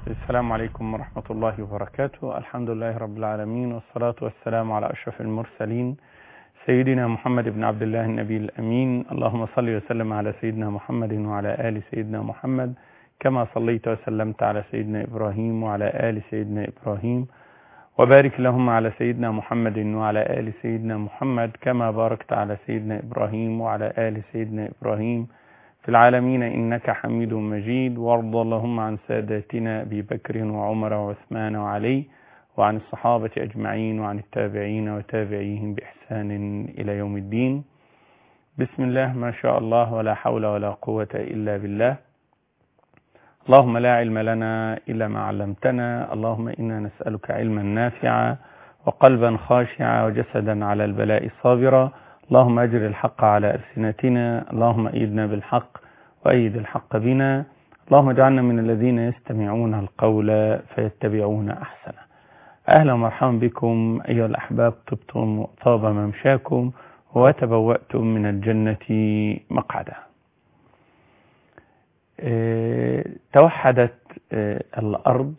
السلام عليكم ورحمة الله وبركاته الحمد لله رب العالمين والصلاة والسلام على أشرف المرسلين سيدنا محمد بن عبد الله النبي الأمين اللهم صل وسلم على سيدنا محمد وعلى آل سيدنا محمد كما صليت وسلمت على سيدنا إبراهيم وعلى آل سيدنا إبراهيم وبارك اللهم على سيدنا محمد وعلى آل سيدنا محمد كما باركت على سيدنا إبراهيم وعلى آل سيدنا إبراهيم في العالمين إنك حميد مجيد وارض اللهم عن ساداتنا أبي بكر وعمر وعثمان وعلي وعن الصحابة أجمعين وعن التابعين وتابعيهم بإحسان إلى يوم الدين بسم الله ما شاء الله ولا حول ولا قوة إلا بالله اللهم لا علم لنا إلا ما علمتنا اللهم إنا نسألك علما نافعا وقلبا خاشعا وجسدا على البلاء صابرا اللهم أجر الحق على ألسنتنا اللهم أيدنا بالحق وأيد الحق بنا اللهم اجعلنا من الذين يستمعون القول فيتبعون أحسنه أهلا ومرحبا بكم أيها الأحباب طبتم وطاب ممشاكم وتبوأتم من الجنة مقعدا اه توحدت اه الأرض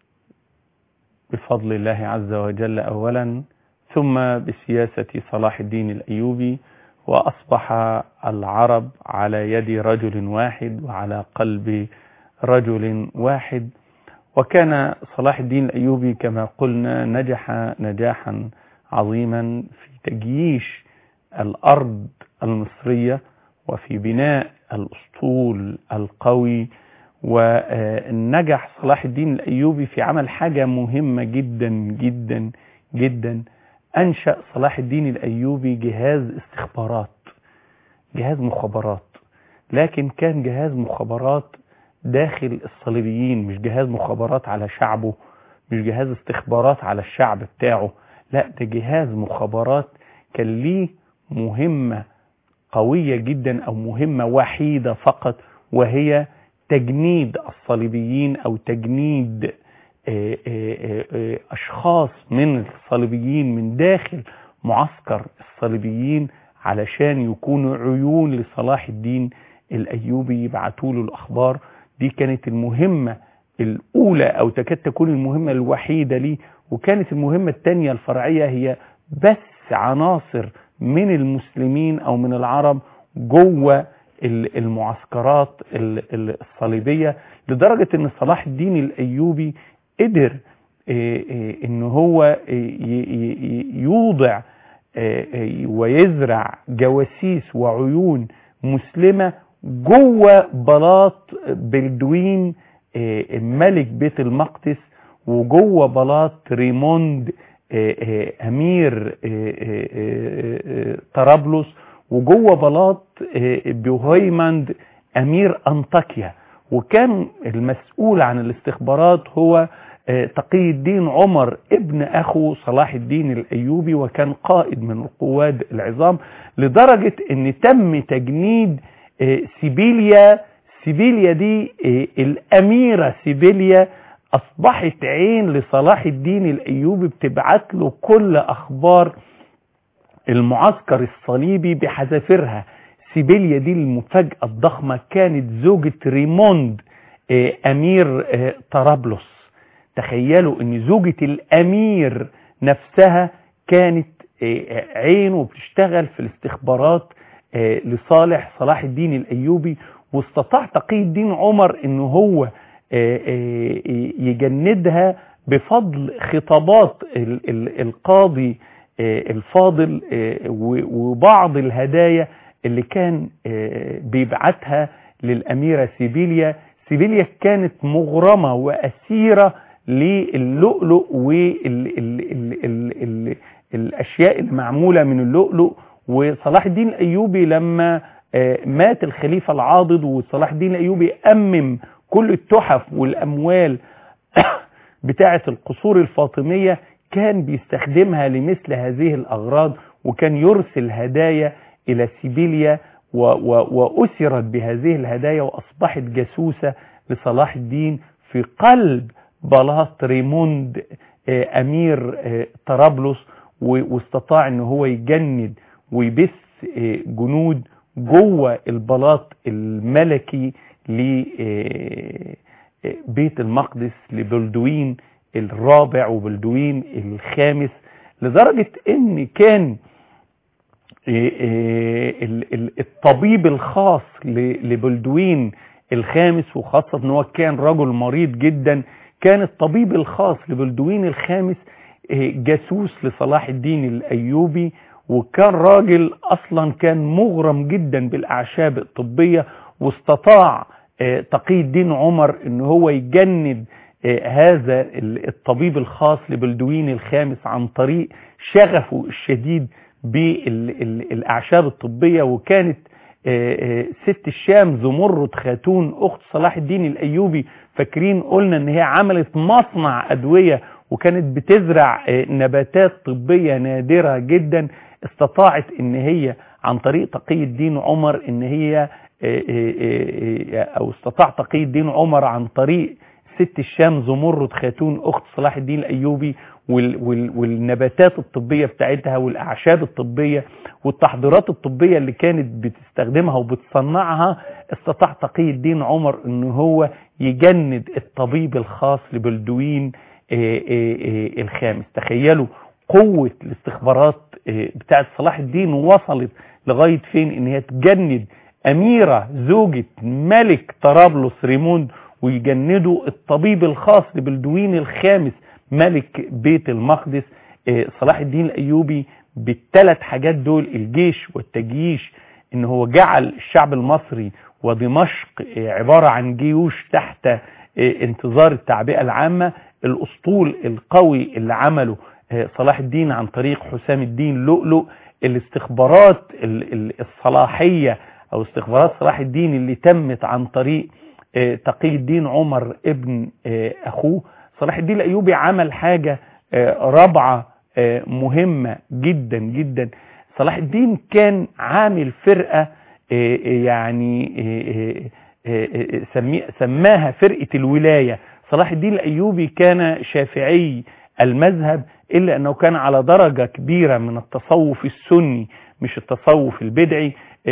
بفضل الله عز وجل أولا ثم بسياسة صلاح الدين الأيوبي وأصبح العرب على يد رجل واحد وعلى قلب رجل واحد وكان صلاح الدين الأيوبي كما قلنا نجح نجاحا عظيما في تجييش الأرض المصرية وفي بناء الأسطول القوي ونجح صلاح الدين الأيوبي في عمل حاجة مهمة جدا جدا جدا أنشأ صلاح الدين الأيوبي جهاز استخبارات جهاز مخابرات لكن كان جهاز مخابرات داخل الصليبيين مش جهاز مخابرات على شعبه مش جهاز استخبارات على الشعب بتاعه لا ده جهاز مخابرات كان ليه مهمة قوية جدا أو مهمة وحيدة فقط وهي تجنيد الصليبيين أو تجنيد أشخاص من الصليبيين من داخل معسكر الصليبيين علشان يكونوا عيون لصلاح الدين الأيوبي يبعتوا له الأخبار دي كانت المهمة الأولى أو تكاد تكون المهمة الوحيدة ليه وكانت المهمة الثانية الفرعية هي بس عناصر من المسلمين أو من العرب جوه المعسكرات الصليبية لدرجة أن صلاح الدين الأيوبي قدر ان هو يوضع ويزرع جواسيس وعيون مسلمة جوه بلاط بلدوين ملك بيت المقدس وجوه بلاط ريموند امير طرابلس وجوه بلاط بوهيماند امير انطاكيا وكان المسؤول عن الاستخبارات هو تقي الدين عمر ابن اخو صلاح الدين الايوبي وكان قائد من القواد العظام لدرجة ان تم تجنيد سيبيليا سيبيليا دي الاميرة سيبيليا اصبحت عين لصلاح الدين الايوبي بتبعت له كل اخبار المعسكر الصليبي بحذافيرها سيبيليا دي المفاجأة الضخمة كانت زوجة ريموند امير طرابلس تخيلوا ان زوجة الامير نفسها كانت عينه بتشتغل في الاستخبارات لصالح صلاح الدين الايوبي واستطاع تقي الدين عمر ان هو يجندها بفضل خطابات القاضي الفاضل وبعض الهدايا اللي كان بيبعتها للأميرة سيبيليا سيبيليا كانت مغرمة وأسيرة للؤلؤ والأشياء المعمولة من اللؤلؤ وصلاح الدين الأيوبي لما مات الخليفة العاضد وصلاح الدين الأيوبي أمم كل التحف والأموال بتاعة القصور الفاطمية كان بيستخدمها لمثل هذه الأغراض وكان يرسل هدايا إلى سيبيليا وأسرت بهذه الهدايا وأصبحت جاسوسة لصلاح الدين في قلب بلاط ريموند أمير طرابلس واستطاع أنه هو يجند ويبث جنود جوه البلاط الملكي بيت المقدس لبلدوين الرابع وبلدوين الخامس لدرجة ان كان الطبيب الخاص لبلدوين الخامس وخاصة ان هو كان رجل مريض جدا كان الطبيب الخاص لبلدوين الخامس جاسوس لصلاح الدين الايوبي وكان راجل اصلا كان مغرم جدا بالاعشاب الطبية واستطاع تقي الدين عمر ان هو يجند هذا الطبيب الخاص لبلدوين الخامس عن طريق شغفه الشديد بالاعشاب الطبية وكانت ست الشام زمرد خاتون اخت صلاح الدين الايوبي فاكرين قلنا ان هي عملت مصنع ادوية وكانت بتزرع نباتات طبية نادرة جدا استطاعت ان هي عن طريق تقي الدين عمر ان هي او استطاع تقي الدين عمر عن طريق ست الشام زمرد خاتون اخت صلاح الدين الايوبي وال وال والنباتات الطبية بتاعتها والاعشاب الطبية والتحضيرات الطبية اللي كانت بتستخدمها وبتصنعها استطاع تقي الدين عمر ان هو يجند الطبيب الخاص لبلدوين الخامس تخيلوا قوة الاستخبارات بتاعت صلاح الدين وصلت لغاية فين ان هي تجند اميرة زوجة ملك طرابلس ريموند ويجندوا الطبيب الخاص لبلدوين الخامس ملك بيت المقدس صلاح الدين الايوبي بالثلاث حاجات دول الجيش والتجييش ان هو جعل الشعب المصري ودمشق عبارة عن جيوش تحت انتظار التعبئة العامة الاسطول القوي اللي عمله صلاح الدين عن طريق حسام الدين لؤلؤ الاستخبارات الصلاحية او استخبارات صلاح الدين اللي تمت عن طريق تقي الدين عمر ابن اخوه صلاح الدين الايوبي عمل حاجة رابعة مهمة جدا جدا صلاح الدين كان عامل فرقة يعني سماها فرقة الولاية صلاح الدين الايوبي كان شافعي المذهب الا انه كان على درجة كبيرة من التصوف السني مش التصوف البدعي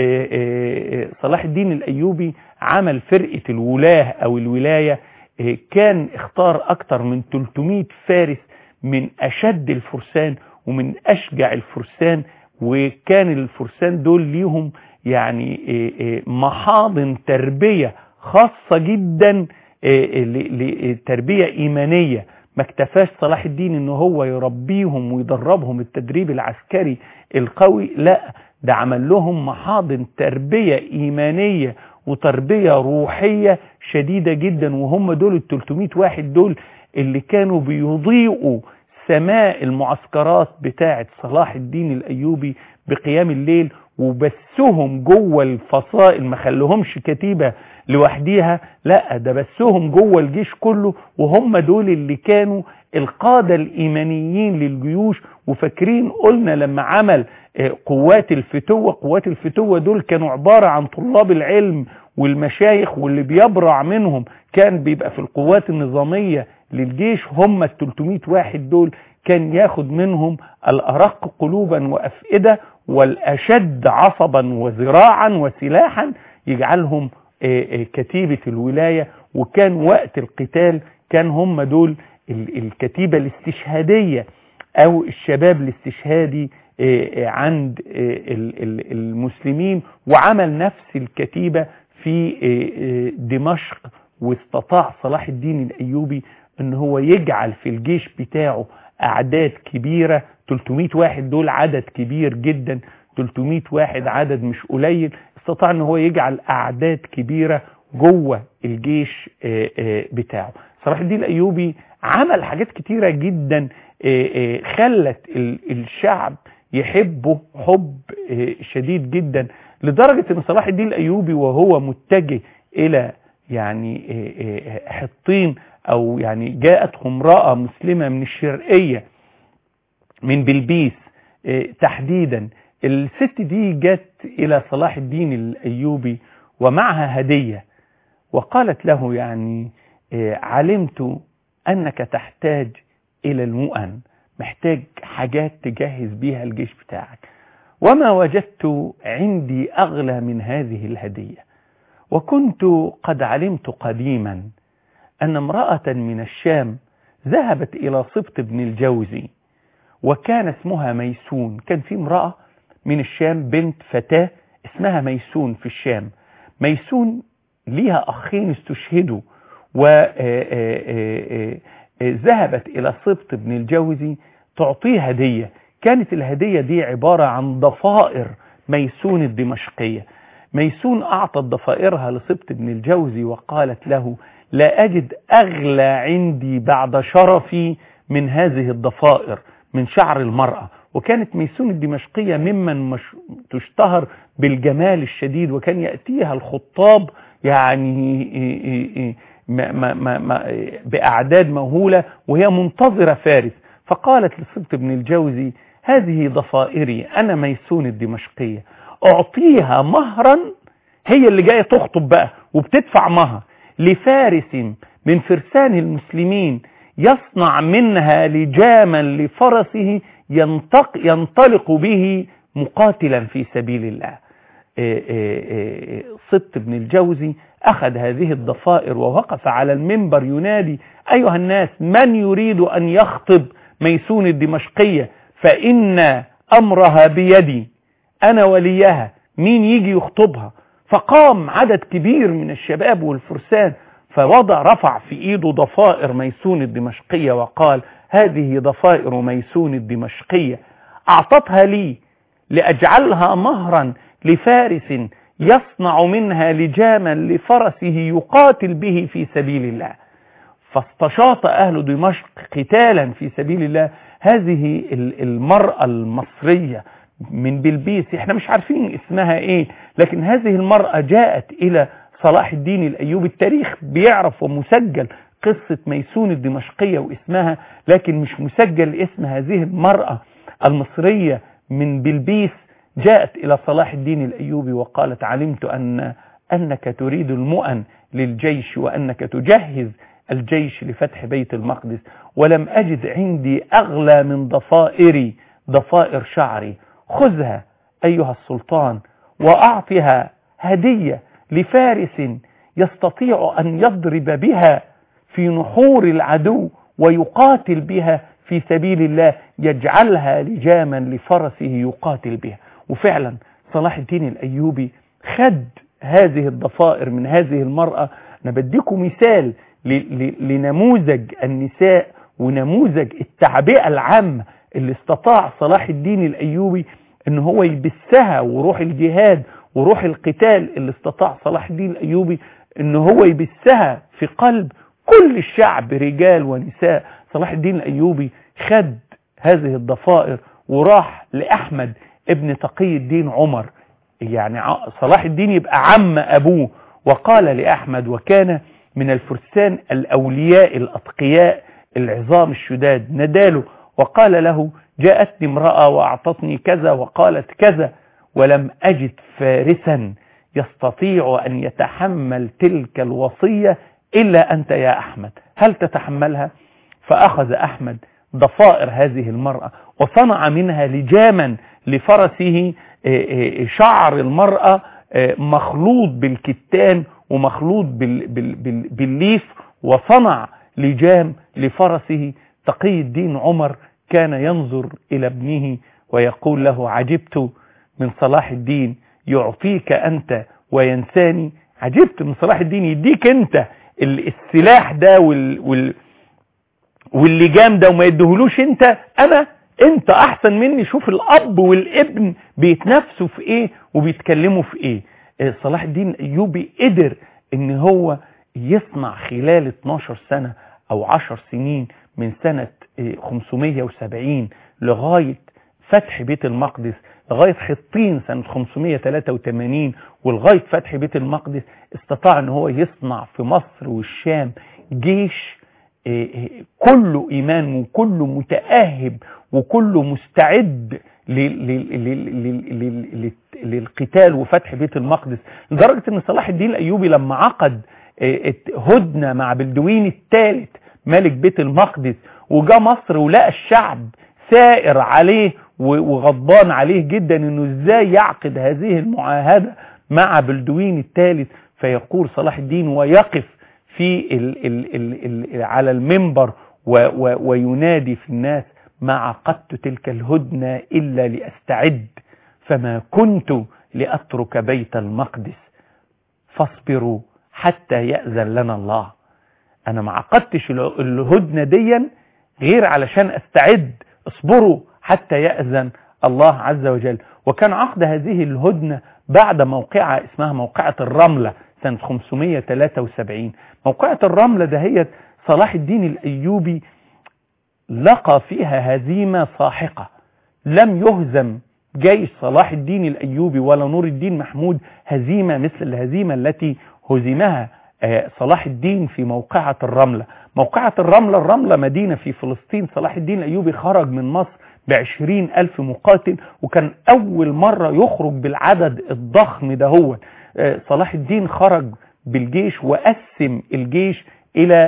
صلاح الدين الايوبي عمل فرقة الولاه او الولاية كان اختار اكتر من 300 فارس من اشد الفرسان ومن اشجع الفرسان وكان الفرسان دول ليهم يعني محاضن تربية خاصة جدا لتربية ايمانية ما اكتفاش صلاح الدين ان هو يربيهم ويدربهم التدريب العسكري القوي لا ده عمل لهم محاضن تربية ايمانية وتربية روحية شديدة جدا وهم دول ال 300 واحد دول اللي كانوا بيضيئوا سماء المعسكرات بتاعة صلاح الدين الايوبي بقيام الليل وبسهم جوه الفصائل ما خلوهمش كتيبة لوحديها لا ده بسهم جوه الجيش كله وهم دول اللي كانوا القادة الإيمانيين للجيوش وفاكرين قلنا لما عمل قوات الفتوة قوات الفتوة دول كانوا عبارة عن طلاب العلم والمشايخ واللي بيبرع منهم كان بيبقى في القوات النظامية للجيش هم ال 300 واحد دول كان ياخد منهم الأرق قلوبا وأفئدة والأشد عصبا وذراعا وسلاحا يجعلهم كتيبة الولاية وكان وقت القتال كان هم دول الكتيبة الاستشهادية او الشباب الاستشهادي عند المسلمين وعمل نفس الكتيبة في دمشق واستطاع صلاح الدين الايوبي ان هو يجعل في الجيش بتاعه اعداد كبيرة 300 واحد دول عدد كبير جدا 300 واحد عدد مش قليل استطاع ان هو يجعل اعداد كبيرة جوه الجيش بتاعه صلاح الدين الايوبي عمل حاجات كتيرة جدا خلت الشعب يحبه حب شديد جدا لدرجة ان صلاح الدين الايوبي وهو متجه الى يعني حطين او يعني جاءته امرأة مسلمة من الشرقية من بلبيس تحديدا الست دي جت الى صلاح الدين الايوبي ومعها هدية وقالت له يعني علمت انك تحتاج الى المؤن محتاج حاجات تجهز بيها الجيش بتاعك وما وجدت عندي اغلى من هذه الهدية وكنت قد علمت قديما أن امرأة من الشام ذهبت إلى سبط بن الجوزي وكان اسمها ميسون كان في امرأة من الشام بنت فتاة اسمها ميسون في الشام ميسون ليها أخين استشهدوا وذهبت إلى سبط بن الجوزي تعطيه هدية كانت الهدية دي عبارة عن ضفائر ميسون الدمشقية ميسون أعطت ضفائرها لسبط بن الجوزي وقالت له لا أجد أغلى عندي بعد شرفي من هذه الضفائر من شعر المرأة وكانت ميسون الدمشقية ممن مش تشتهر بالجمال الشديد وكان يأتيها الخطاب يعني ما ما ما ما بأعداد مهولة وهي منتظرة فارس فقالت لسبط بن الجوزي هذه ضفائري أنا ميسون الدمشقية أعطيها مهرا هي اللي جاية تخطب بقى وبتدفع مهر لفارس من فرسان المسلمين يصنع منها لجاما لفرسه ينطق ينطلق به مقاتلا في سبيل الله صدت بن الجوزي أخذ هذه الضفائر ووقف على المنبر ينادي أيها الناس من يريد أن يخطب ميسون الدمشقية فإن أمرها بيدي أنا وليها مين يجي يخطبها فقام عدد كبير من الشباب والفرسان فوضع رفع في ايده ضفائر ميسون الدمشقية وقال هذه ضفائر ميسون الدمشقية اعطتها لي لاجعلها مهرا لفارس يصنع منها لجاما لفرسه يقاتل به في سبيل الله فاستشاط اهل دمشق قتالا في سبيل الله هذه المرأة المصرية من بلبيس احنا مش عارفين اسمها ايه لكن هذه المرأة جاءت الى صلاح الدين الايوبي التاريخ بيعرف ومسجل قصة ميسون الدمشقية واسمها لكن مش مسجل اسم هذه المرأة المصرية من بلبيس جاءت الى صلاح الدين الايوبي وقالت علمت ان انك تريد المؤن للجيش وانك تجهز الجيش لفتح بيت المقدس ولم اجد عندي اغلى من ضفائري ضفائر شعري خذها أيها السلطان وأعطها هدية لفارس يستطيع أن يضرب بها في نحور العدو ويقاتل بها في سبيل الله يجعلها لجاما لفرسه يقاتل بها وفعلا صلاح الدين الأيوبي خد هذه الضفائر من هذه المرأة أنا بديكم مثال لنموذج النساء ونموذج التعبئة العامة اللي استطاع صلاح الدين الأيوبي ان هو يبثها وروح الجهاد وروح القتال اللي استطاع صلاح الدين الايوبي ان هو يبثها في قلب كل الشعب رجال ونساء صلاح الدين الايوبي خد هذه الضفائر وراح لاحمد ابن تقي الدين عمر يعني صلاح الدين يبقى عم ابوه وقال لاحمد وكان من الفرسان الاولياء الاتقياء العظام الشداد نداله وقال له جاءتني امرأة وأعطتني كذا وقالت كذا ولم أجد فارسا يستطيع أن يتحمل تلك الوصية إلا أنت يا أحمد هل تتحملها؟ فأخذ أحمد ضفائر هذه المرأة وصنع منها لجاما لفرسه شعر المرأة مخلوط بالكتان ومخلوط بالليف وصنع لجام لفرسه تقي الدين عمر كان ينظر إلى ابنه ويقول له عجبت من صلاح الدين يعطيك أنت وينساني عجبت من صلاح الدين يديك أنت السلاح ده وال وال واللجام ده وما يديهولوش أنت أنا أنت أحسن مني شوف الأب والابن بيتنافسوا في إيه وبيتكلموا في إيه صلاح الدين أيوبي قدر إن هو يصنع خلال 12 سنة أو 10 سنين من سنة 570 لغاية فتح بيت المقدس لغاية حطين سنة 583 ولغاية فتح بيت المقدس استطاع ان هو يصنع في مصر والشام جيش كله ايمان وكله متأهب وكله مستعد للقتال وفتح بيت المقدس لدرجة ان صلاح الدين الايوبي لما عقد هدنة مع بلدوين الثالث ملك بيت المقدس وجا مصر ولقى الشعب سائر عليه وغضبان عليه جدا انه ازاي يعقد هذه المعاهدة مع بلدوين الثالث فيقول صلاح الدين ويقف في ال ال ال ال على المنبر و و وينادي في الناس ما عقدت تلك الهدنة إلا لأستعد فما كنت لأترك بيت المقدس فاصبروا حتى يأذن لنا الله أنا ما عقدتش الهدنة ديا غير علشان أستعد اصبروا حتى يأذن الله عز وجل وكان عقد هذه الهدنة بعد موقعة اسمها موقعة الرملة سنة 573 موقعة الرملة دهيت صلاح الدين الأيوبي لقى فيها هزيمة ساحقة لم يهزم جيش صلاح الدين الأيوبي ولا نور الدين محمود هزيمة مثل الهزيمة التي هزمها صلاح الدين في موقعة الرملة موقعة الرملة الرملة مدينة في فلسطين صلاح الدين الأيوبي خرج من مصر بعشرين ألف مقاتل وكان أول مرة يخرج بالعدد الضخم ده هو صلاح الدين خرج بالجيش وقسم الجيش إلى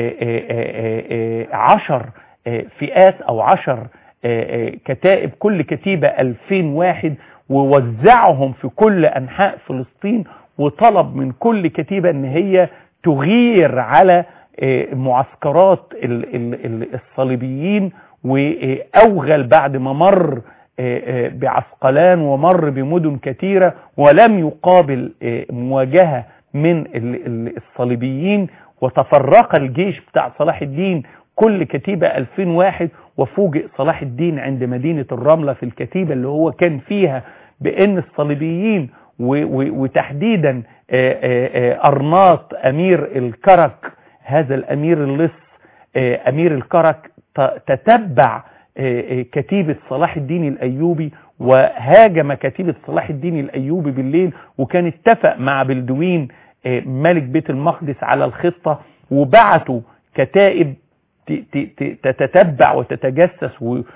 عشر فئات أو عشر كتائب كل كتيبة ألفين واحد ووزعهم في كل أنحاء فلسطين وطلب من كل كتيبة ان هي تغير على معسكرات الصليبيين واوغل بعد ما مر بعسقلان ومر بمدن كثيرة ولم يقابل مواجهة من الصليبيين وتفرق الجيش بتاع صلاح الدين كل كتيبة 2000 واحد وفوجئ صلاح الدين عند مدينة الرملة في الكتيبة اللي هو كان فيها بأن الصليبيين وتحديدا أرناط أمير الكرك هذا الأمير اللص أمير الكرك تتبع كتيبة صلاح الدين الأيوبي وهاجم كتيبة صلاح الدين الأيوبي بالليل وكان اتفق مع بلدوين ملك بيت المقدس على الخطة وبعتوا كتائب تتتبع وتتجسس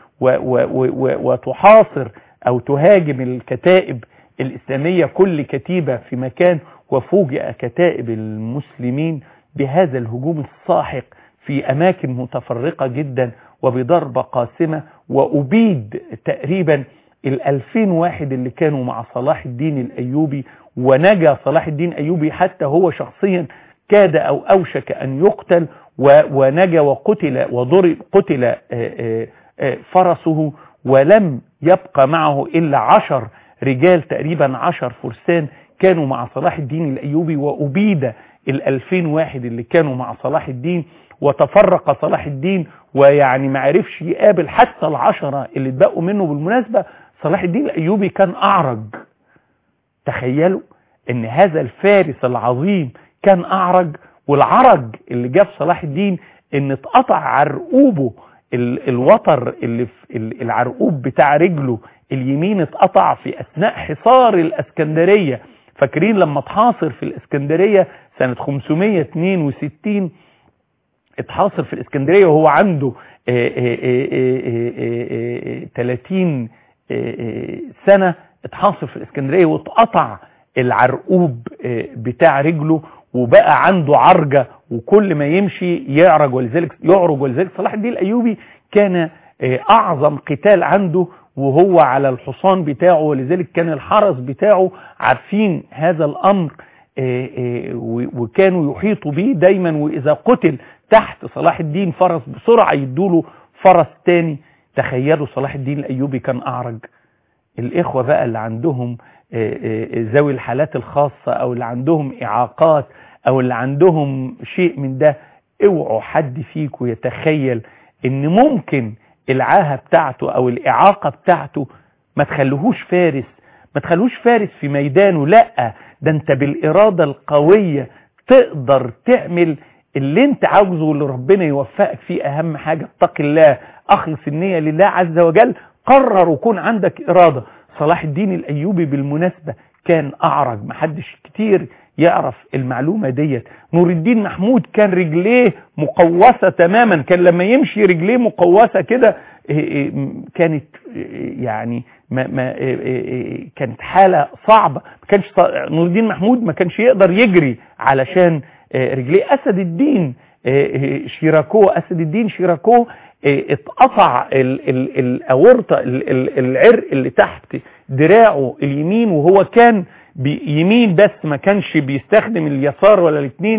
وتحاصر أو تهاجم الكتائب الإسلامية كل كتيبة في مكان وفوجئ كتائب المسلمين بهذا الهجوم الساحق في أماكن متفرقة جدا وبضربة قاسمة وأبيد تقريبا الألفين واحد اللي كانوا مع صلاح الدين الأيوبي ونجا صلاح الدين الأيوبي حتى هو شخصيا كاد أو أوشك أن يقتل ونجا وقتل وضرب قتل فرسه ولم يبقى معه إلا عشر رجال تقريبا عشر فرسان كانوا مع صلاح الدين الأيوبي وأبيد الألفين واحد اللي كانوا مع صلاح الدين وتفرق صلاح الدين ويعني ما عرفش يقابل حتى العشرة اللي اتبقوا منه بالمناسبة صلاح الدين الأيوبي كان أعرج تخيلوا ان هذا الفارس العظيم كان أعرج والعرج اللي جاب صلاح الدين ان اتقطع عرقوبه الوتر اللي في العرقوب بتاع رجله اليمين اتقطع في اثناء حصار الاسكندرية فاكرين لما اتحاصر في الاسكندرية سنة 562 اتحاصر في الاسكندرية وهو عنده 30 سنة اتحاصر في الاسكندرية واتقطع العرقوب بتاع رجله وبقى عنده عرجة وكل ما يمشي يعرج ولذلك يعرج ولذلك صلاح الدين الايوبي كان اعظم قتال عنده وهو على الحصان بتاعه ولذلك كان الحرس بتاعه عارفين هذا الامر وكانوا يحيطوا به دايما واذا قتل تحت صلاح الدين فرس بسرعة يدوله فرس تاني تخيلوا صلاح الدين الايوبي كان اعرج الاخوة بقى اللي عندهم ذوي الحالات الخاصة او اللي عندهم اعاقات او اللي عندهم شيء من ده اوعوا حد فيكم يتخيل ان ممكن العاهة بتاعته او الاعاقة بتاعته ما تخلوهوش فارس ما تخلوهوش فارس في ميدانه لا ده انت بالارادة القوية تقدر تعمل اللي انت عاوزه واللي ربنا يوفقك فيه اهم حاجة اتق الله اخلص النية لله عز وجل قرر وكون عندك ارادة صلاح الدين الايوبي بالمناسبة كان اعرج محدش كتير يعرف المعلومة ديت نور الدين محمود كان رجليه مقوسة تماما كان لما يمشي رجليه مقوسة كده كانت يعني ما ما كانت حالة صعبة ما كانش نور الدين محمود ما كانش يقدر يجري علشان رجليه اسد الدين شيراكو اسد الدين شيراكو اتقطع الاورطة العرق اللي تحت دراعه اليمين وهو كان يمين بس ما كانش بيستخدم اليسار ولا الاثنين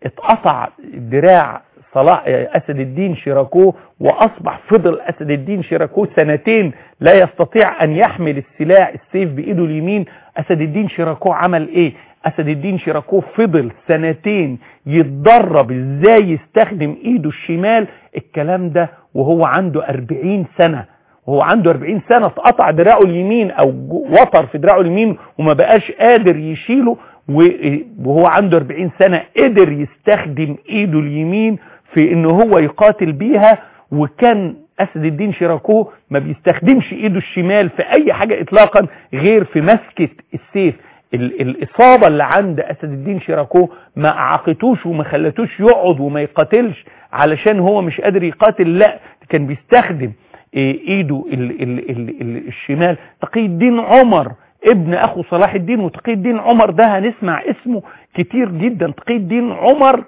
اتقطع دراع صلاح أسد الدين شيراكوه وأصبح فضل أسد الدين شيراكوه سنتين لا يستطيع أن يحمل السلاح السيف بإيده اليمين أسد الدين شيراكوه عمل إيه أسد الدين شيراكوه فضل سنتين يتدرب إزاي يستخدم إيده الشمال الكلام ده وهو عنده أربعين سنة وهو عنده 40 سنة اتقطع دراعه اليمين او وطر في دراعه اليمين وما بقاش قادر يشيله وهو عنده 40 سنة قدر يستخدم ايده اليمين في ان هو يقاتل بيها وكان اسد الدين شيراكوه ما بيستخدمش ايده الشمال في اي حاجة اطلاقا غير في مسكة السيف ال الاصابة اللي عند اسد الدين شيراكوه ما اعاقتوش وما خلتوش يقعد وما يقاتلش علشان هو مش قادر يقاتل لا كان بيستخدم ايده ال ال ال ال الشمال تقي الدين عمر ابن اخو صلاح الدين وتقي الدين عمر ده هنسمع اسمه كتير جدا تقي الدين عمر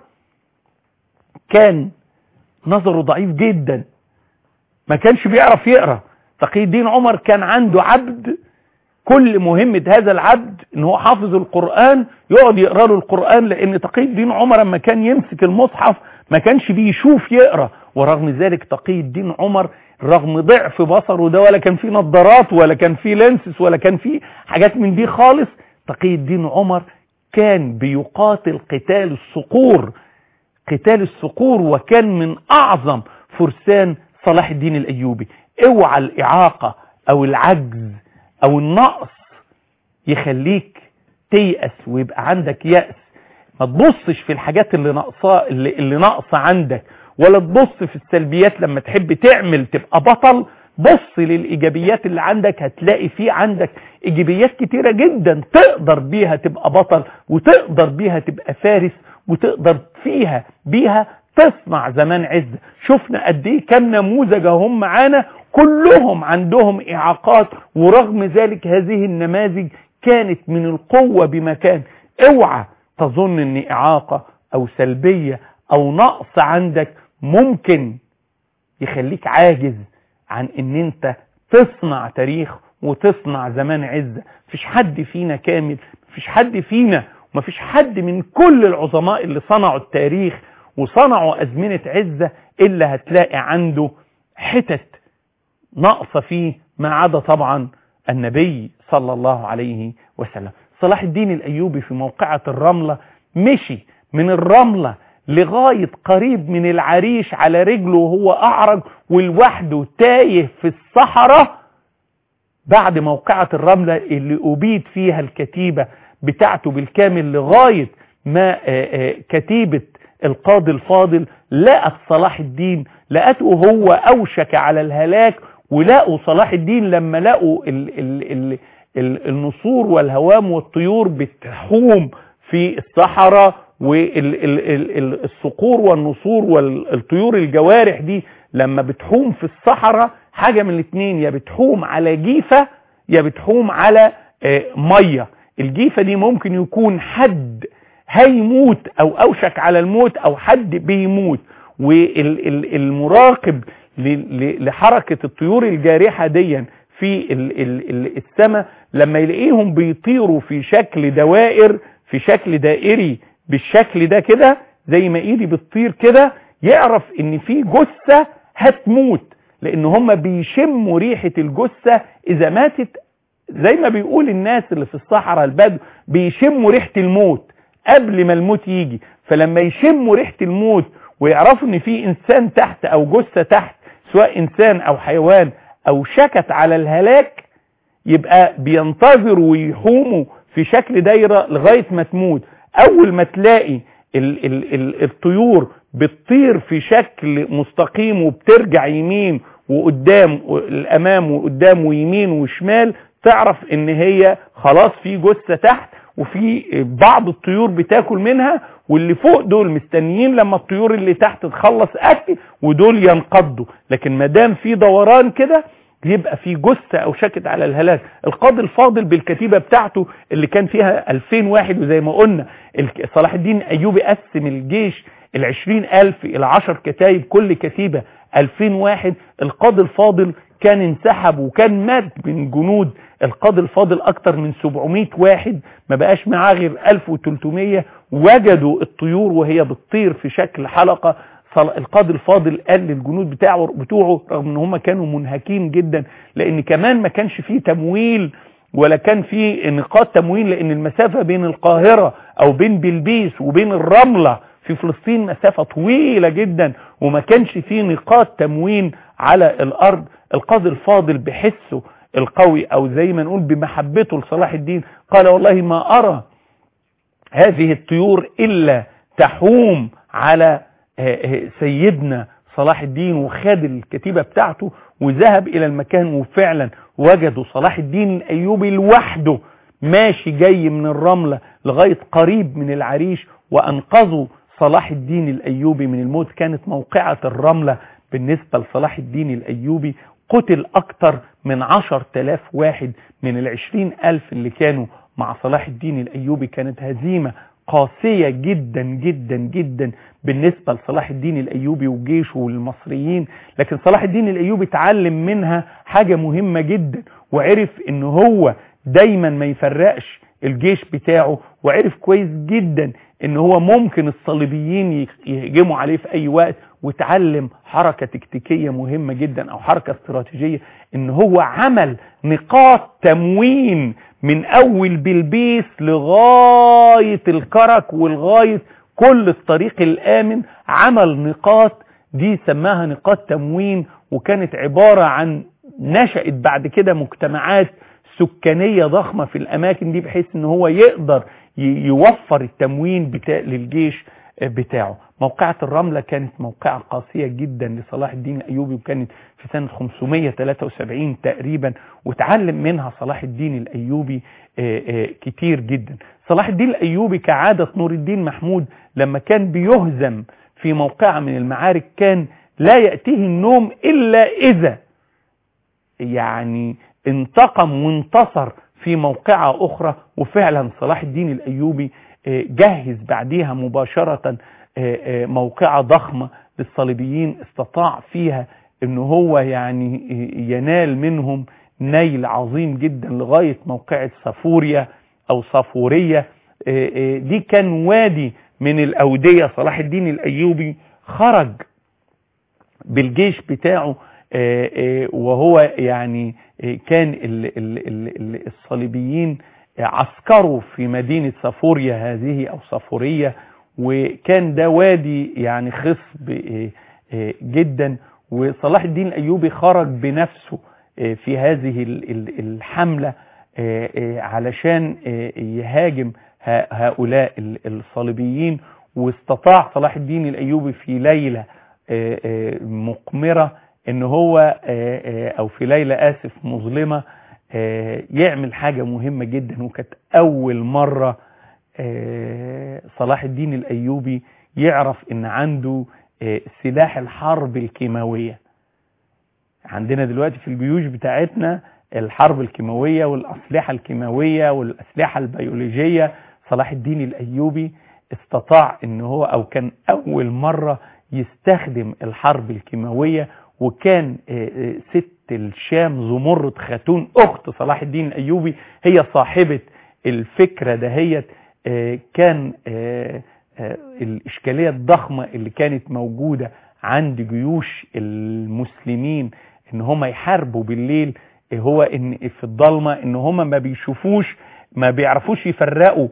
كان نظره ضعيف جدا ما كانش بيعرف يقرا تقي الدين عمر كان عنده عبد كل مهمة هذا العبد ان هو حافظ القرآن يقعد يقرا له القرآن لان تقي الدين عمر لما كان يمسك المصحف ما كانش بيشوف يقرا ورغم ذلك تقي الدين عمر رغم ضعف بصره ده ولا كان فيه نظارات ولا كان فيه لينسس ولا كان فيه حاجات من دي خالص تقي الدين عمر كان بيقاتل قتال الصقور قتال الصقور وكان من اعظم فرسان صلاح الدين الايوبي اوعى الاعاقة او العجز او النقص يخليك تيأس ويبقى عندك يأس ما تبصش في الحاجات اللي ناقصه اللي, اللي ناقصه عندك ولا تبص في السلبيات لما تحب تعمل تبقى بطل بص للايجابيات اللي عندك هتلاقي في عندك ايجابيات كتيره جدا تقدر بيها تبقى بطل وتقدر بيها تبقى فارس وتقدر فيها بيها تصنع زمان عزة شفنا قد ايه كم نموذج هم معانا كلهم عندهم اعاقات ورغم ذلك هذه النماذج كانت من القوة بمكان اوعى تظن ان اعاقة او سلبية او نقص عندك ممكن يخليك عاجز عن ان انت تصنع تاريخ وتصنع زمان عزة مفيش حد فينا كامل مفيش حد فينا ومفيش حد من كل العظماء اللي صنعوا التاريخ وصنعوا أزمنة عزة إلا هتلاقي عنده حتت ناقصة فيه ما عدا طبعا النبي صلى الله عليه وسلم صلاح الدين الأيوبي في موقعة الرملة مشي من الرملة لغاية قريب من العريش على رجله وهو أعرج ولوحده تايه في الصحراء بعد موقعة الرملة اللي أبيد فيها الكتيبة بتاعته بالكامل لغاية ما كتيبة القاضي الفاضل لقت صلاح الدين لقته هو أوشك على الهلاك ولقوا صلاح الدين لما لقوا ال ال ال ال النصور والهوام والطيور بتحوم في الصحراء والصقور والنصور والطيور الجوارح دي لما بتحوم في الصحراء حاجة من الاثنين يا بتحوم على جيفة يا بتحوم على مية الجيفة دي ممكن يكون حد هيموت او اوشك على الموت او حد بيموت والمراقب لحركة الطيور الجارحة ديا في السماء لما يلاقيهم بيطيروا في شكل دوائر في شكل دائري بالشكل ده كده زي ما ايدي بتطير كده يعرف ان في جثة هتموت لان هم بيشموا ريحة الجثة اذا ماتت زي ما بيقول الناس اللي في الصحراء البدو بيشموا ريحة الموت قبل ما الموت يجي فلما يشموا ريحة الموت ويعرفوا ان في انسان تحت او جثة تحت سواء انسان او حيوان او شكت على الهلاك يبقى بينتظروا ويحوموا في شكل دايرة لغاية ما تموت اول ما تلاقي ال ال ال الطيور بتطير في شكل مستقيم وبترجع يمين وقدام الامام وقدام ويمين وشمال تعرف ان هي خلاص في جثة تحت وفي بعض الطيور بتاكل منها واللي فوق دول مستنيين لما الطيور اللي تحت تخلص اكل ودول ينقضوا لكن ما دام في دوران كده يبقى في جثة او شكت على الهلاك القاضي الفاضل بالكتيبة بتاعته اللي كان فيها 2000 واحد وزي ما قلنا صلاح الدين ايوبي قسم الجيش العشرين الف الى عشر كتايب كل كتيبة 2000 واحد القاضي الفاضل كان انسحب وكان مات من جنود القاضي الفاضل اكتر من 700 واحد ما بقاش معاه غير 1300 وجدوا الطيور وهي بتطير في شكل حلقة القاضي الفاضل قال للجنود بتاعه بتوعه رغم ان هم كانوا منهكين جدا لان كمان ما كانش فيه تمويل ولا كان في نقاط تموين لان المسافة بين القاهرة او بين بلبيس وبين الرملة في فلسطين مسافة طويلة جدا وما كانش فيه نقاط تموين على الارض القاضي الفاضل بحسه القوي او زي ما نقول بمحبته لصلاح الدين قال والله ما ارى هذه الطيور الا تحوم على سيدنا صلاح الدين وخد الكتيبة بتاعته وذهب الى المكان وفعلا وجدوا صلاح الدين الايوبي لوحده ماشي جاي من الرملة لغاية قريب من العريش وانقذوا صلاح الدين الايوبي من الموت كانت موقعة الرملة بالنسبة لصلاح الدين الايوبي قتل اكتر من عشر تلاف واحد من العشرين الف اللي كانوا مع صلاح الدين الايوبي كانت هزيمة قاسية جدا جدا جدا بالنسبة لصلاح الدين الايوبي وجيشه والمصريين لكن صلاح الدين الايوبي اتعلم منها حاجة مهمة جدا وعرف ان هو دايما ما يفرقش الجيش بتاعه وعرف كويس جدا ان هو ممكن الصليبيين يهجموا عليه في اي وقت وتعلم حركة تكتيكية مهمة جدا او حركة استراتيجية ان هو عمل نقاط تموين من اول بلبيس لغاية الكرك ولغاية كل الطريق الامن عمل نقاط دي سماها نقاط تموين وكانت عبارة عن نشأت بعد كده مجتمعات سكانية ضخمة في الاماكن دي بحيث ان هو يقدر يوفر التموين بتاع للجيش بتاعه موقعة الرملة كانت موقعة قاسية جدا لصلاح الدين الأيوبي وكانت في سنة 573 تقريبا وتعلم منها صلاح الدين الأيوبي كتير جدا صلاح الدين الأيوبي كعادة نور الدين محمود لما كان بيهزم في موقعة من المعارك كان لا يأتيه النوم إلا إذا يعني انتقم وانتصر في موقعة أخرى وفعلا صلاح الدين الأيوبي جهز بعديها مباشرة موقعة ضخمة للصليبيين استطاع فيها ان هو يعني ينال منهم نيل عظيم جدا لغاية موقعة صفوريا او صفورية دي كان وادي من الاودية صلاح الدين الايوبي خرج بالجيش بتاعه وهو يعني كان الصليبيين عسكروا في مدينة صفوريا هذه او صفورية وكان ده وادي يعني خصب جدا وصلاح الدين الايوبي خرج بنفسه في هذه الحملة علشان يهاجم هؤلاء الصليبيين واستطاع صلاح الدين الايوبي في ليلة مقمرة ان هو او في ليلة اسف مظلمة يعمل حاجة مهمة جدا وكانت اول مرة صلاح الدين الايوبي يعرف ان عنده سلاح الحرب الكيماوية عندنا دلوقتي في الجيوش بتاعتنا الحرب الكيماوية والاسلحة الكيماوية والاسلحة البيولوجية صلاح الدين الايوبي استطاع ان هو او كان اول مرة يستخدم الحرب الكيماوية وكان ست الشام زمرد خاتون اخت صلاح الدين الايوبي هي صاحبة الفكرة دهيت كان الاشكالية الضخمة اللي كانت موجودة عند جيوش المسلمين ان هم يحاربوا بالليل هو ان في الضلمة ان هم ما بيشوفوش ما بيعرفوش يفرقوا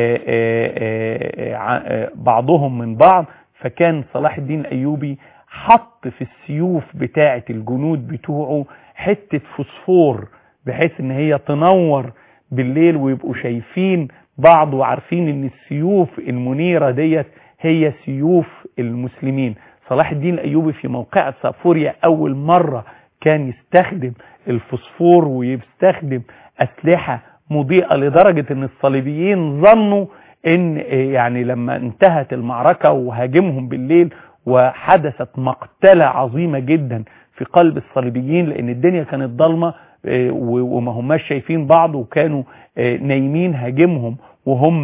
بعضهم من بعض فكان صلاح الدين الايوبي حط في السيوف بتاعة الجنود بتوعه حتة فوسفور بحيث ان هي تنور بالليل ويبقوا شايفين بعض وعارفين ان السيوف المنيرة ديت هي سيوف المسلمين صلاح الدين الايوبي في موقعة صافوريا اول مرة كان يستخدم الفوسفور ويستخدم اسلحة مضيئة لدرجة ان الصليبيين ظنوا ان يعني لما انتهت المعركة وهاجمهم بالليل وحدثت مقتلة عظيمة جدا في قلب الصليبيين لان الدنيا كانت ضلمة وما هماش شايفين بعض وكانوا نايمين هاجمهم وهم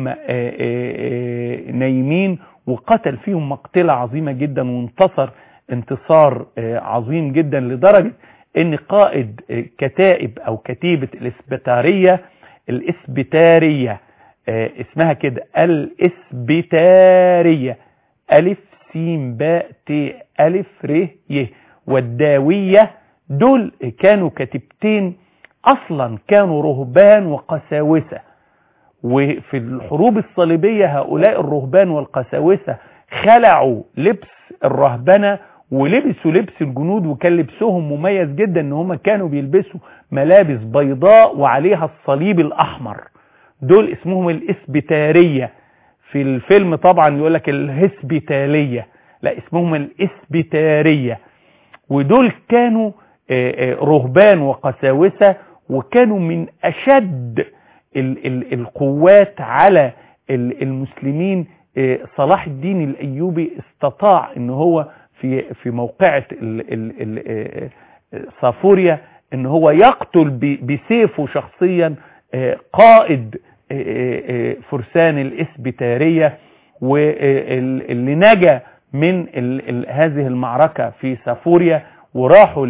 نايمين وقتل فيهم مقتلة عظيمة جدا وانتصر انتصار عظيم جدا لدرجة ان قائد كتائب او كتيبة الاسبتارية الاسبتارية آه اسمها كده الاسبتارية ألف سين باء ت ألف ر ي والداوية دول كانوا كتيبتين أصلا كانوا رهبان وقساوسة وفي الحروب الصليبية هؤلاء الرهبان والقساوسة خلعوا لبس الرهبنة ولبسوا لبس الجنود وكان لبسهم مميز جدا ان هم كانوا بيلبسوا ملابس بيضاء وعليها الصليب الاحمر دول اسمهم الاسبتارية في الفيلم طبعا يقول لك الهسبتالية لا اسمهم الاسبتارية ودول كانوا رهبان وقساوسة وكانوا من اشد ال ال القوات على المسلمين صلاح الدين الايوبي استطاع ان هو في في موقعة صافوريا ان هو يقتل بسيفه شخصيا قائد فرسان الاسبتارية واللي نجا من هذه المعركة في سافوريا وراحوا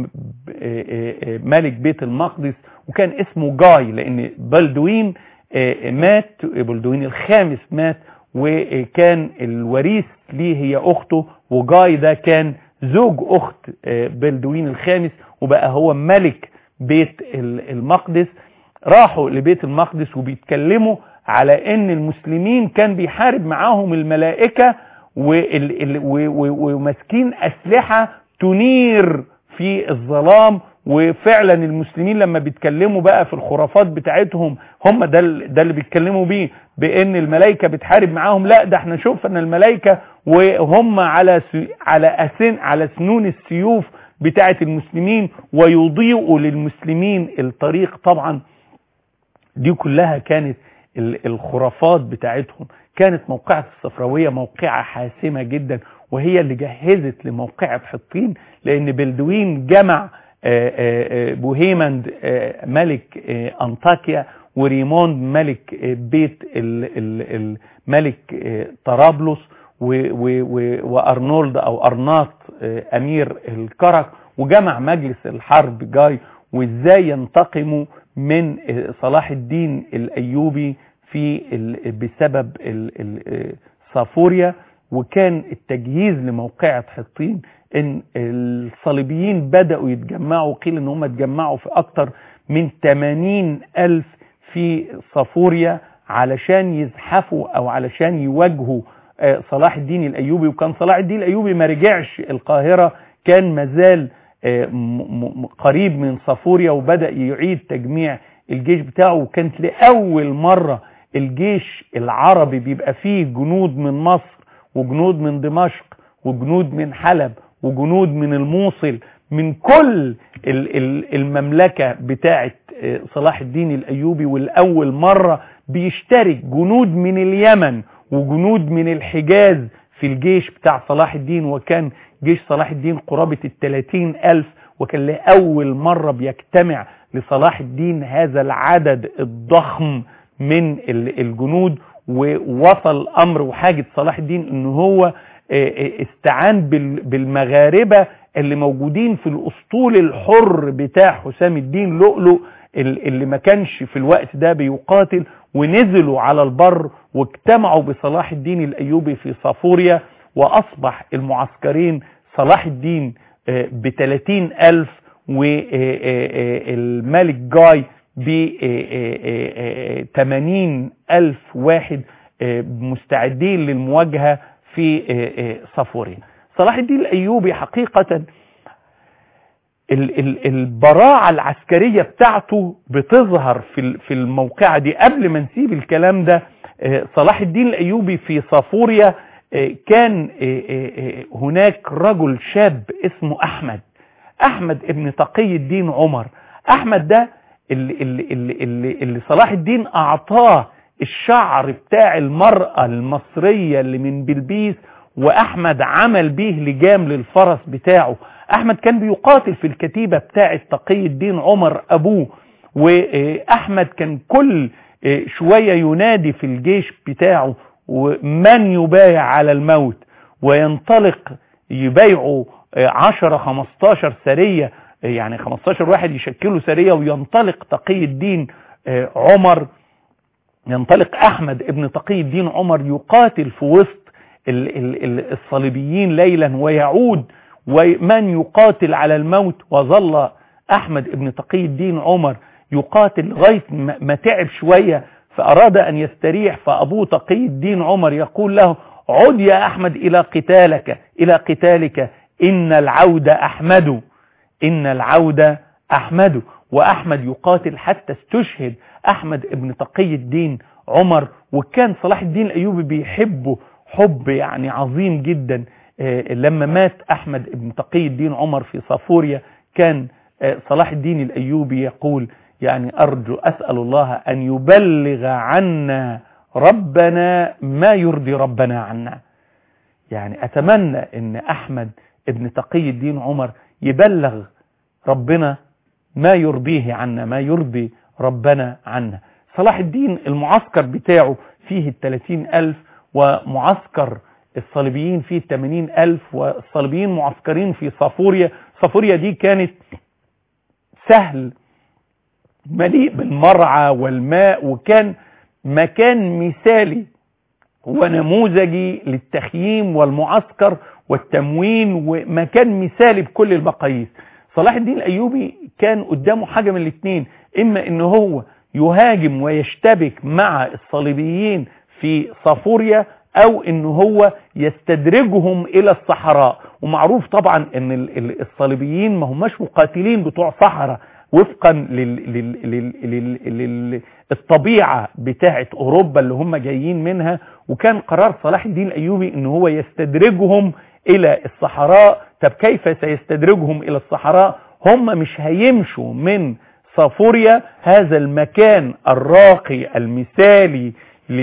لملك بيت المقدس وكان اسمه جاي لان بلدوين مات بلدوين الخامس مات وكان الوريث ليه هي اخته وجاي ده كان زوج اخت بلدوين الخامس وبقى هو ملك بيت المقدس راحوا لبيت المقدس وبيتكلموا على ان المسلمين كان بيحارب معاهم الملائكة وماسكين اسلحة تنير في الظلام وفعلا المسلمين لما بيتكلموا بقى في الخرافات بتاعتهم هم ده ده اللي بيتكلموا بيه بان الملائكه بتحارب معاهم لا ده احنا شفنا الملائكه وهم على على اسن على سنون السيوف بتاعه المسلمين ويضيئوا للمسلمين الطريق طبعا دي كلها كانت الخرافات بتاعتهم كانت موقعة الصفراوية موقعة حاسمة جدا وهي اللي جهزت لموقعة حطين لان بلدوين جمع بوهيمند ملك انطاكيا وريموند ملك بيت الملك طرابلس وارنولد او ارناط امير الكرك وجمع مجلس الحرب جاي وازاي ينتقموا من صلاح الدين الايوبي في بسبب صافوريا وكان التجهيز لموقعة حطين ان الصليبيين بدأوا يتجمعوا قيل ان هم اتجمعوا في اكتر من 80 الف في صافوريا علشان يزحفوا او علشان يواجهوا صلاح الدين الايوبي وكان صلاح الدين الايوبي ما رجعش القاهرة كان مازال قريب من صافوريا وبدأ يعيد تجميع الجيش بتاعه وكانت لأول مرة الجيش العربي بيبقى فيه جنود من مصر وجنود من دمشق وجنود من حلب وجنود من الموصل من كل المملكة بتاعة صلاح الدين الأيوبي والأول مرة بيشترك جنود من اليمن وجنود من الحجاز في الجيش بتاع صلاح الدين وكان جيش صلاح الدين قرابة الثلاثين ألف وكان لأول مرة بيجتمع لصلاح الدين هذا العدد الضخم من الجنود ووصل أمر وحاجة صلاح الدين أنه هو استعان بالمغاربة اللي موجودين في الأسطول الحر بتاع حسام الدين لؤلؤ اللي ما كانش في الوقت ده بيقاتل ونزلوا على البر واجتمعوا بصلاح الدين الأيوبي في صافوريا وأصبح المعسكرين صلاح الدين بثلاثين ألف والملك جاي بثمانين ألف واحد مستعدين للمواجهة في صافوريا صلاح الدين الأيوبي حقيقة البراعة العسكرية بتاعته بتظهر في في الموقعة دي قبل ما نسيب الكلام ده صلاح الدين الأيوبي في صافوريا كان هناك رجل شاب اسمه أحمد أحمد ابن تقي الدين عمر أحمد ده اللي, اللي, اللي, اللي صلاح الدين أعطاه الشعر بتاع المرأة المصرية اللي من بلبيس وأحمد عمل بيه لجام للفرس بتاعه أحمد كان بيقاتل في الكتيبة بتاعة تقي الدين عمر أبوه وأحمد كان كل شوية ينادي في الجيش بتاعه ومن يبايع على الموت وينطلق يبايعوا 10 15 سرية يعني 15 واحد يشكلوا سرية وينطلق تقي الدين عمر ينطلق احمد ابن تقي الدين عمر يقاتل في وسط ال ال ال الصليبيين ليلا ويعود ومن يقاتل على الموت وظل احمد ابن تقي الدين عمر يقاتل لغايه ما تعب شويه فاراد ان يستريح فابوه تقي الدين عمر يقول له عد يا احمد الى قتالك الى قتالك ان العود احمد ان العود احمد واحمد يقاتل حتى استشهد احمد ابن تقي الدين عمر وكان صلاح الدين الايوبي بيحبه حب يعني عظيم جدا لما مات احمد ابن تقي الدين عمر في صافوريا كان صلاح الدين الايوبي يقول يعني ارجو اسال الله ان يبلغ عنا ربنا ما يرضي ربنا عنا يعني اتمنى ان احمد ابن تقي الدين عمر يبلغ ربنا ما يرضيه عنا ما يرضي ربنا عنا صلاح الدين المعسكر بتاعه فيه الثلاثين ألف ومعسكر الصليبيين فيه الثمانين ألف والصليبيين معسكرين في صافوريا صافوريا دي كانت سهل مليء بالمرعى والماء وكان مكان مثالي ونموذجي للتخييم والمعسكر والتموين ومكان مثالي بكل المقاييس صلاح الدين الايوبي كان قدامه حاجة من الاثنين اما ان هو يهاجم ويشتبك مع الصليبيين في صافوريا او ان هو يستدرجهم الى الصحراء ومعروف طبعا ان الصليبيين ما هماش مقاتلين بتوع صحراء وفقا للطبيعة بتاعة اوروبا اللي هم جايين منها وكان قرار صلاح الدين الايوبي ان هو يستدرجهم الى الصحراء طب كيف سيستدرجهم الى الصحراء هم مش هيمشوا من صافوريا هذا المكان الراقي المثالي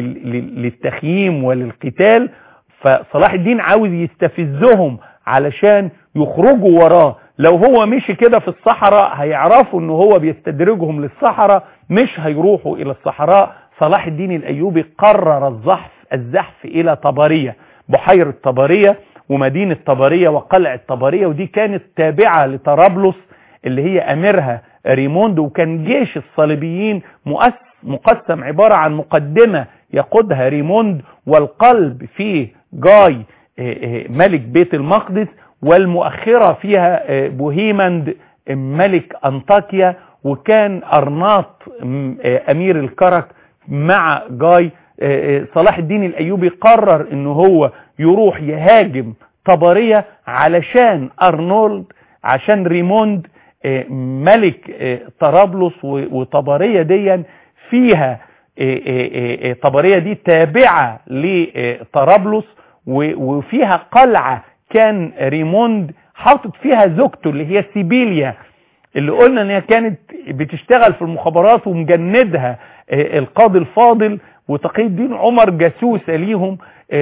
للتخييم وللقتال فصلاح الدين عاوز يستفزهم علشان يخرجوا وراه لو هو مشي كده في الصحراء هيعرفوا ان هو بيستدرجهم للصحراء مش هيروحوا الى الصحراء صلاح الدين الايوبي قرر الزحف الزحف الى طبرية بحيرة طبرية ومدينة طبرية وقلعة طبرية ودي كانت تابعة لطرابلس اللي هي اميرها ريموند وكان جيش الصليبيين مقسم عبارة عن مقدمة يقودها ريموند والقلب فيه جاي ملك بيت المقدس والمؤخرة فيها بوهيمند ملك أنطاكيا وكان أرناط أمير الكرك مع جاي صلاح الدين الأيوبي قرر أنه هو يروح يهاجم طبرية علشان أرنولد عشان ريموند ملك طرابلس وطبرية دي فيها طبرية دي تابعة لطرابلس وفيها قلعة كان ريموند حاطط فيها زوجته اللي هي سيبيليا اللي قلنا ان هي كانت بتشتغل في المخابرات ومجندها القاضي الفاضل وتقي الدين عمر جاسوسة ليهم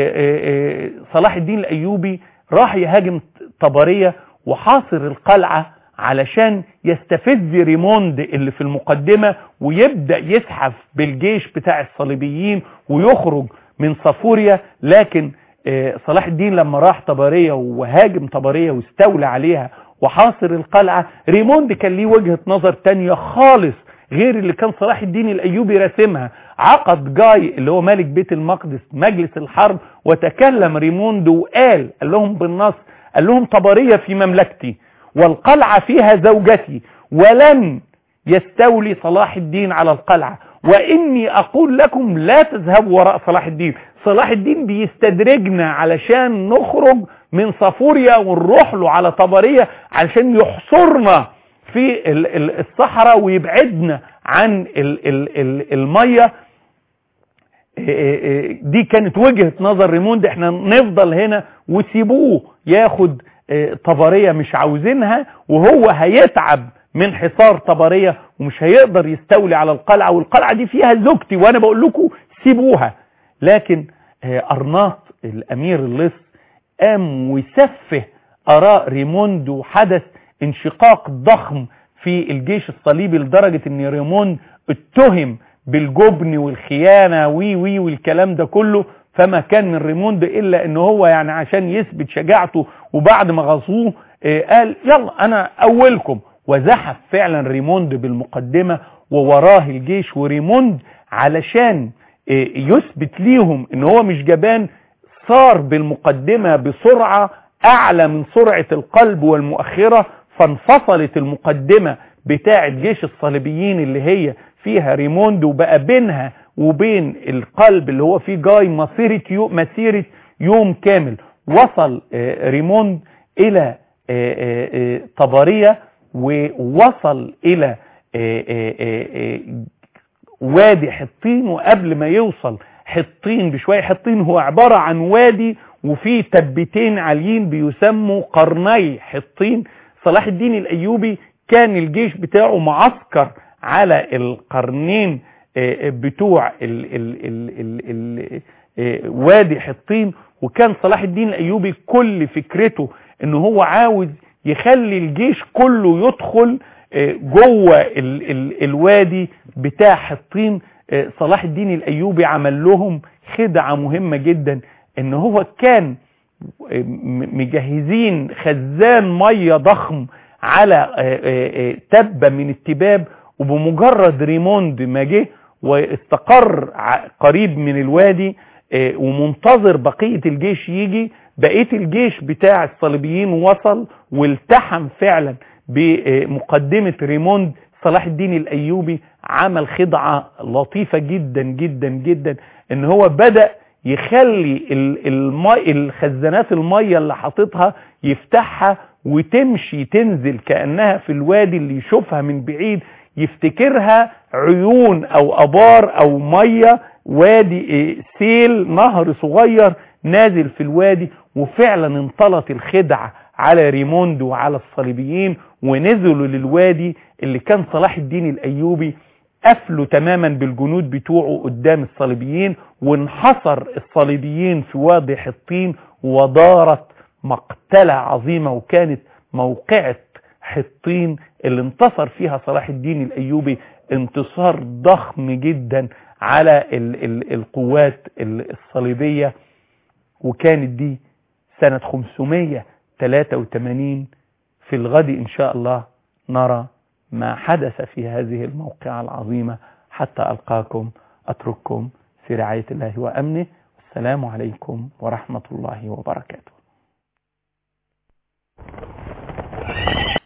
صلاح الدين الايوبي راح يهاجم طبرية وحاصر القلعة علشان يستفز ريموند اللي في المقدمة ويبدأ يسحف بالجيش بتاع الصليبيين ويخرج من صافوريا لكن صلاح الدين لما راح طبرية وهاجم طبرية واستولى عليها وحاصر القلعة ريموند كان ليه وجهة نظر تانية خالص غير اللي كان صلاح الدين الايوبي راسمها عقد جاي اللي هو ملك بيت المقدس مجلس الحرب وتكلم ريموند وقال قال لهم بالنص قال لهم طبرية في مملكتي والقلعة فيها زوجتي ولن يستولي صلاح الدين على القلعة واني اقول لكم لا تذهبوا وراء صلاح الدين صلاح الدين بيستدرجنا علشان نخرج من صافوريا ونروح له على طبرية علشان يحصرنا في الصحراء ويبعدنا عن المية دي كانت وجهة نظر ريموند احنا نفضل هنا وسيبوه ياخد طبرية مش عاوزينها وهو هيتعب من حصار طبرية ومش هيقدر يستولي على القلعة والقلعة دي فيها زوجتي وانا بقول لكم سيبوها لكن ارناط الامير اللص قام وسفه اراء ريموند وحدث انشقاق ضخم في الجيش الصليبي لدرجة ان ريموند اتهم بالجبن والخيانة وي وي والكلام ده كله فما كان من ريموند الا ان هو يعني عشان يثبت شجاعته وبعد ما غزوه قال يلا انا اولكم وزحف فعلا ريموند بالمقدمة ووراه الجيش وريموند علشان يثبت ليهم ان هو مش جبان صار بالمقدمة بسرعة اعلى من سرعة القلب والمؤخرة فانفصلت المقدمة بتاعة جيش الصليبيين اللي هي فيها ريموند وبقى بينها وبين القلب اللي هو فيه جاي مسيرة يوم, مسيرة يوم كامل وصل ريموند الى طبرية ووصل الى وادي حطين وقبل ما يوصل حطين بشوية حطين هو عبارة عن وادي وفيه تبتين عاليين بيسموا قرني حطين صلاح الدين الايوبي كان الجيش بتاعه معسكر على القرنين بتوع ال ال ال ال ال وادي حطين وكان صلاح الدين الايوبي كل فكرته ان هو عاوز يخلي الجيش كله يدخل جوه ال ال الوادي بتاع حطين صلاح الدين الايوبي عمل لهم خدعة مهمة جدا ان هو كان مجهزين خزان مية ضخم على تبة من التباب وبمجرد ريموند ما جه واستقر قريب من الوادي ومنتظر بقية الجيش يجي بقية الجيش بتاع الصليبيين وصل والتحم فعلا بمقدمة ريموند صلاح الدين الايوبي عمل خدعة لطيفة جدا جدا جدا ان هو بدأ يخلي المي الخزانات المية اللي حاططها يفتحها وتمشي تنزل كأنها في الوادي اللي يشوفها من بعيد يفتكرها عيون او ابار او مية وادي سيل نهر صغير نازل في الوادي وفعلا انطلت الخدعة على ريموند وعلى الصليبيين ونزلوا للوادي اللي كان صلاح الدين الايوبي قفلوا تماما بالجنود بتوعه قدام الصليبيين وانحصر الصليبيين في وادي حطين ودارت مقتلة عظيمة وكانت موقعة حطين اللي انتصر فيها صلاح الدين الايوبي انتصار ضخم جدا على ال ال القوات الصليبية وكانت دي سنة 583 في الغد ان شاء الله نرى ما حدث في هذه الموقعة العظيمة حتى ألقاكم أترككم في رعاية الله وأمنه السلام عليكم ورحمة الله وبركاته